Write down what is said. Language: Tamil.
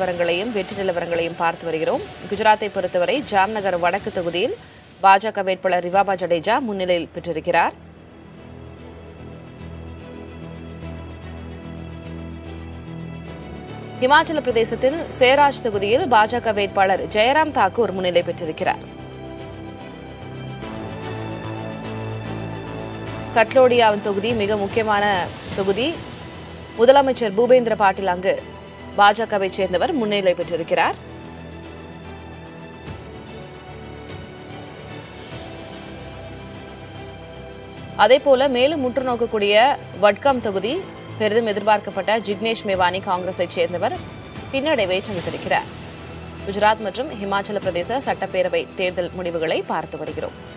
நிலவரங்களையும் வெற்றி நிலவரங்களையும் பார்த்து வருகிறோம் குஜராத்தை பொறுத்தவரை ஜாம்நகர் வடக்கு தொகுதியில் பாஜக வேட்பாளர் ரிவாபா ஜடேஜா முன்னிலையில் பெற்றிருக்கிறார் இமாச்சல பிரதேசத்தில் சேராஜ் தொகுதியில் பாஜக வேட்பாளர் ஜெயராம் தாக்கூர் முன்னிலை பெற்றிருக்கிறார் கட்லோடியாவின் தொகுதி மிக முக்கியமான தொகுதி முதலமைச்சர் பூபேந்திர பாட்டில் அங்கு பாஜகவை சேர்ந்தவர் முன்னிலை பெற்றிருக்கிறார் அதேபோல மேலும் முற்று நோக்கக்கூடிய வட்கம் தொகுதி பெரிதும் எதிர்பார்க்கப்பட்ட ஜிக்னேஷ் மேவானி காங்கிரஸைச் சேர்ந்தவர் பின்னடைவை சந்தித்திருக்கிறார் குஜராத் மற்றும் ஹிமாச்சல பிரதேச சட்டப்பேரவை தேர்தல் முடிவுகளை பார்த்து வருகிறோம்